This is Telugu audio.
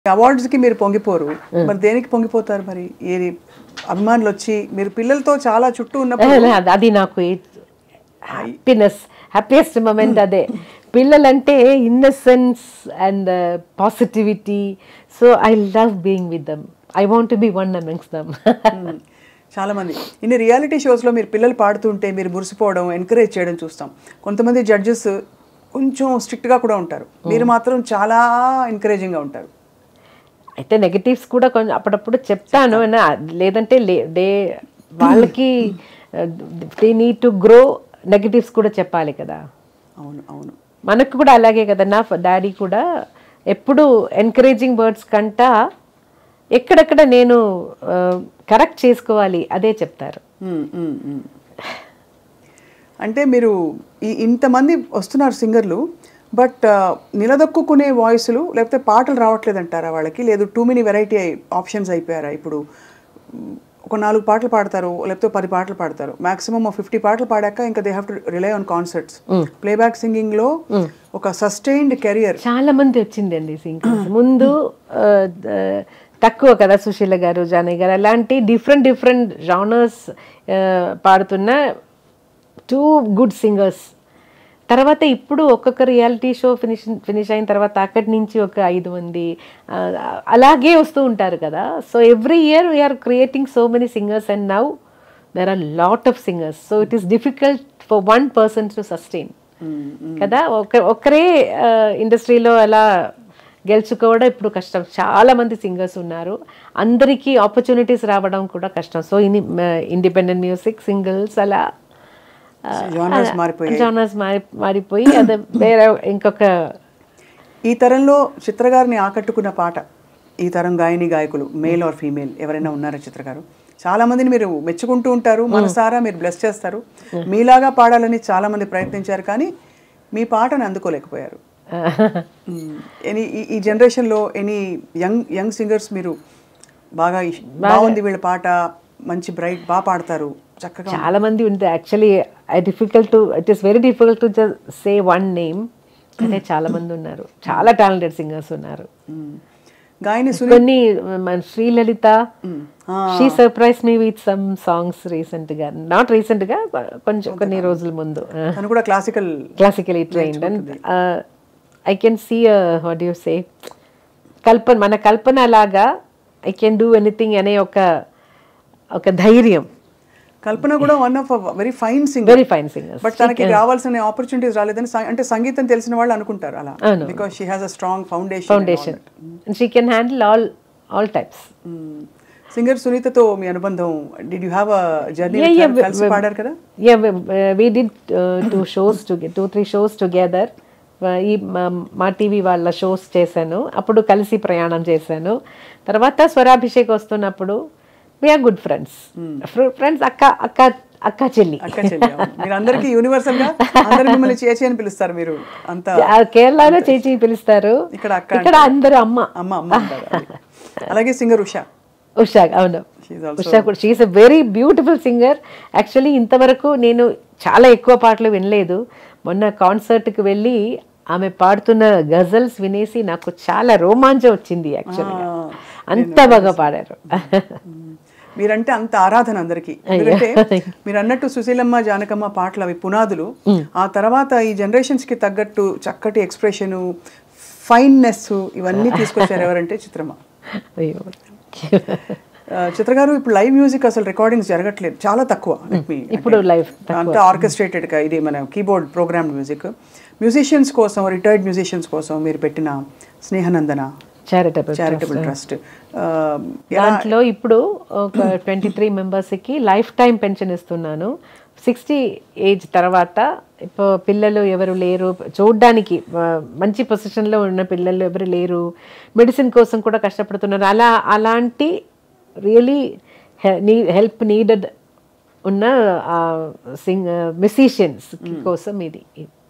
అవార్డ్స్ కి మీరు పొంగిపోరు మరి దేనికి పొంగిపోతారు మరి ఏది అభిమానులు వచ్చి మీరు పిల్లలతో చాలా చుట్టూ ఉన్నప్పుడు ఏ, అది- అది నాకు హ్యాపీనెస్ హ్యాపీయెస్ట్ మూమెంట్ అదే పిల్లలంటే innocence and positivity so I love being with them I want be one amongst them hmm. చాలా మంది ఇన్ని రియాలిటీ షోస్లో మీరు పిల్లలు పాడుతుంటే మీరు మురిసిపోవడం ఎంకరేజ్ చేయడం చూస్తాం కొంతమంది జడ్జెస్ కొంచెం స్ట్రిక్ట్గా కూడా ఉంటారు మీరు మాత్రం చాలా ఎంకరేజింగ్గా ఉంటారు అయితే నెగటివ్స్ కూడా కొంచెం అప్పుడప్పుడు చెప్తాను నా- లేదంటే లే- డే వాళ్ళకి they need to grow negatives కూడా చెప్పాలి కదా అవును అవును మనకు కూడా అలాగే కదా నా డాడీ కూడా ఎప్పుడు ఎంకరేజింగ్ వర్డ్స్ కంట ఎక్కడెక్కడ నేను కరెక్ట్ చేసుకోవాలి అదే చెప్తారు మ్మ్, మ్మ్, మ్మ్. అంటే మీరు ఈ ఇంతమంది వస్తున్నారు సింగర్లు బట్ నిలదొక్కునే వాయిస్లు లేకపోతే పాటలు రావట్లేదు అంటారా వాళ్ళకి లేదు టూ మెనీ వెరైటీ ఆప్షన్స్ అయిపోయారా ఇప్పుడు మ్, ఒక నాలుగు పాటలు పాడతారు లేకపోతే పది పాటలు పాడతారు మాక్సిమం ఫిఫ్టీ పాటలు పాడాక ఇంకా they have to rely on concerts playback singing లో ఒక సస్టైన్డ్ కెరియర్ చాలా మంది వచ్చిందండి సింగర్స్ ముందు ఆ, ద- తక్కువ కదా సుశీల గారు జానయ్య గారు అలాంటి డిఫరెంట్ డిఫరెంట్ జానర్స్ పాడుతున్న టూ గుడ్ సింగర్స్ తర్వాత ఇప్పుడు ఒక్కొక్క రియాలిటీ షో ఫినిష్ ఫినిష్ అయిన తర్వాత అక్కడి నుంచి ఒక ఐదు మంది ఆ, అలాగే వస్తూ ఉంటారు కదా so every year we are creating so many singers and now there are lot of singers so it is difficult for one person to sustain కదా ఒక ఒక్కరే ఇండస్ట్రీలో అలా గెలుచుకోవడం ఇప్పుడు కష్టం చాలా మంది సింగర్స్ ఉన్నారు అందరికీ ఆపర్చునిటీస్ రావడం కూడా కష్టం so in independent music singles అలా Genres మారిపోయాయి. జానర్స్ మారి మారిపోయి అది వేరే ఇంకొక ఈ తరంలో చిత్ర గారిని ఆకట్టుకున్న పాట ఈ తరం గాయని గాయకులు మేల్ ఆర్ ఫీమేల్ ఎవరైనా ఉన్నారా చిత్ర గారు చాలా మందిని మీరు మెచ్చుకుంటూ ఉంటారు మనసారా మీరు బ్లెస్ చేస్తారు మీలాగా పాడాలని చాలా మంది ప్రయత్నించారు కానీ మీ పాటను అందుకోలేకపోయారు మ్మ్. ఎనీ ఈ- ఈ జనరేషన్లో ఎనీ యంగ్ యంగ్ సింగర్స్ మీరు బాగా ఇష్- బాగుంది వీళ్ళ పాట మంచి బ్రైట్ బాగా పాడతారు చక్కగా చాలా మంది ఉంటారు actually I difficult to it is very difficult to just say one name అంటే చాలా మంది ఉన్నారు చాలా టాలెంటెడ్ సింగర్స్ ఉన్నారు మ్మ్. గాయని సునీల్ కొన్ని మన Srilalitha she surprise me with some songs recent గా నాట్ రీసెంట్ గా కొంచెం కొన్ని రోజుల ముందు తను కూడా classical classically trained and I can see what you say Kalpana మన కల్పన లాగా ఐ కెన్ డూ ఎనీథింగ్ అనే ఒక ఒక ధైర్యం కల్పన కూడా one of very fine singer very fine singers but తనకి రావాల్సిన ఆపర్చునిటీస్ రాలేదని సం- అంటే సంగీతం తెలిసిన వాళ్ళు అనుకుంటారు అలా అవును. Because she has a strong foundation foundation she can handle all all types singer సునీతతో మీ అనుబంధం did you have a journey Yeah, yeah, we- కలిసి పాడారు కదా Yeah, we, uh, we did uh, two shows together, two three shows together. Uh, ఈ మా- మా టీవీ వాళ్ళ షోస్ చేశాను అప్పుడు కలిసి ప్రయాణం చేశాను తర్వాత స్వరాభిషేక్ వస్తున్నప్పుడు వీఆర్ గుడ్ ఫ్రెండ్స్ ఫ్రెండ్స్ అక్క అక్క అక్క చెల్లి అక్క చెల్లి అవును. మీరు అందరికి యూనివర్సల్ గా అందరు మిమ్మల్ని చేచి అని పిలుస్తారు మీరు అంత ఆ, కేరళలో చేచి పిలుస్తారు ఇక్కడ అక్క ఇక్కడ అందరూ అమ్మ అమ్మ అమ్మ అంటారు అది. అలాగే సింగర్ ఉషా ఉషా అవును She's also- ఉషా కూడా she is a very beautiful singer actually ఇంతవరకు నేను చాలా ఎక్కువ పాటలు వినలేదు మొన్న కాన్సర్ట్కి వెళ్ళి ఆమె పాడుతున్న గజల్స్ వినేసి నాకు చాలా రోమాంచం వచ్చింది యాక్చువల్గా అంత బాగా పాడారు మీరంటే అంత ఆరాధన అందరికి ఎందుకంటే మీరు అన్నట్టు సుశీలమ్మ జానకమ్మ పాటలు అవి పునాదులు ఆ తర్వాత ఈ జనరేషన్స్ కి తగ్గట్టు చక్కటి ఎక్స్ప్రెషన్ ఫైన్నెస్ ఇవన్నీ తీసుకొచ్చారు ఎవరంటే చిత్రమ్మ అయ్యో ఆ, చిత్ర గారు ఇప్పుడు లైవ్ మ్యూజిక్ అసలు రికార్డింగ్స్ జరగట్లేదు చాలా తక్కువ Let me- ఇప్పుడు అంటే live అంతా ఆర్కెస్ట్రేటెడ్ గా ఇది మన కీబోర్డ్ ప్రోగ్రామ్ మ్యూజిక్ మ్యూజిషియన్స్ కోసం రిటైర్డ్ మ్యూజిషియన్స్ కోసం మీరు పెట్టిన స్నేహనందన చారిటబుల్ చారిటబుల్ ట్రస్ట్ దాంట్లో ఇప్పుడు ఒక ట్వంటీ త్రీ మెంబర్స్కి లైఫ్ టైం పెన్షన్ ఇస్తున్నాను సిక్స్టీ ఏజ్ తర్వాత ఇప్పుడు పిల్లలు ఎవరు లేరు చూడ్డానికి ఆ, మంచి పొజిషన్లో ఉన్న పిల్లలు ఎవరు లేరు మెడిసిన్ కోసం కూడా కష్టపడుతున్నారు అలా అలాంటి రియలీ నీ హెల్ప్ నీడెడ్ ఉన్న సింగ్ మ్యూజిషియన్స్ కోసం ఇది